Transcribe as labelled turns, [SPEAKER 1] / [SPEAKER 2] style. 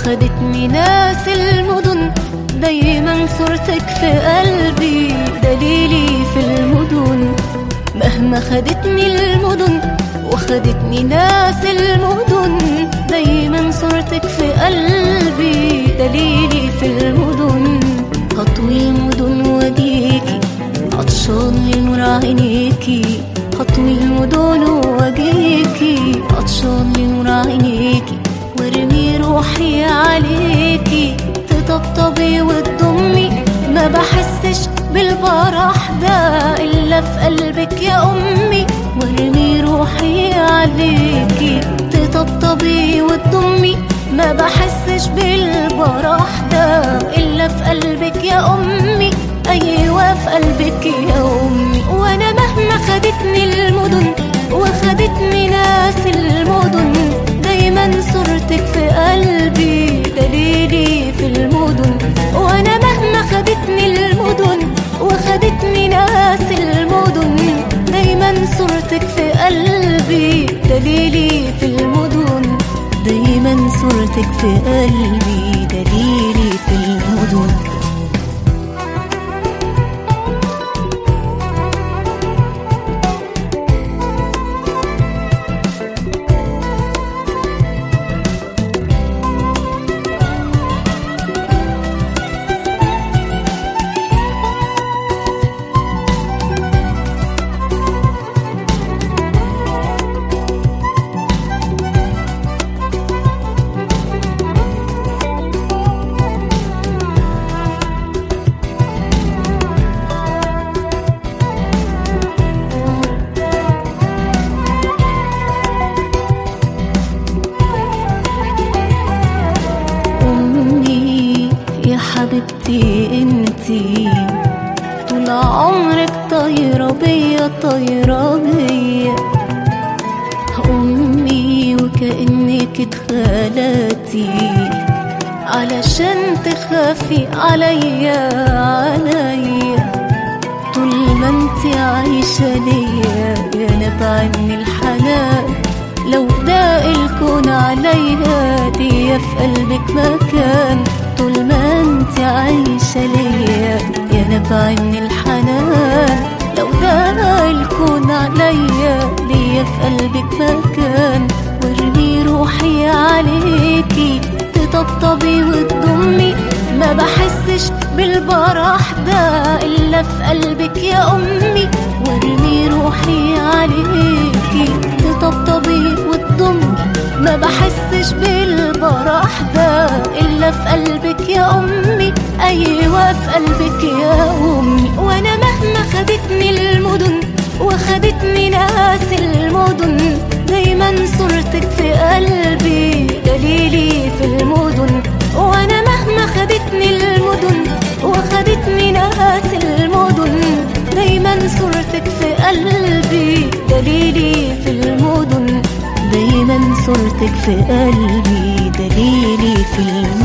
[SPEAKER 1] وخدتني ناس المدن دايما صورتك في قلبي دليلي في المدن مهما خدتني المدن وخدتني ناس المدن دايما صورتك في قلبي دليلي في المدن هطوي المدن واجيكي عطشان لنور عينيكي هطوي المدن واجيكي عطشان لنور عينيكي وارمي روحي عليكي تطبطبي وتضمي ما بحسش بالفرح ده الا في قلبك يا امي وارمي روحي عليكي تطبطبي وتضمي ما بحسش بالفرح ده الا في قلبك يا امي ايوه في قلبك يا امي وانا مهما خدتني المدن وخدتني ناس المدن دايما صورتك في قلبي دليلي في المدن وانا مهما خدتني المدن وخدتني ناس المدن دايما صورتك في قلبي دليلي في المدن دايما صورتك في قلبي دليلي في المدن أمي يا حبيبتي انتي طول عمرك طايرة بيا طايرة بيا أمي وكأنك اتخلقتي علشان تخافي عليا عليا طول ما انتي عايشة ليا يا نبع من الحنان لو ده الكون عليا ليا في قلبك مكان طول ما انت عايشة ليا يا نبع من الحنان لو ده الكون عليا ليا في قلبك مكان وارمي روحي عليكي تطبطبي وتضمي ما بحسش بالفرح ده الا في قلبك يا امي وارمي روحي عليكي تطبطبي وتضمي ما بحسش بالفرح ده الا في قلبك يا امي ايوه في قلبك يا امي وانا مهما خدتني المدن وخدتني ناس المدن دايما صورتك في قلبي دليلي في المدن وانا مهما خدتني المدن وخدتني ناس المدن دايما صورتك في قلبي دليلي في المدن دايما صورتك في قلبي دليلي في المدن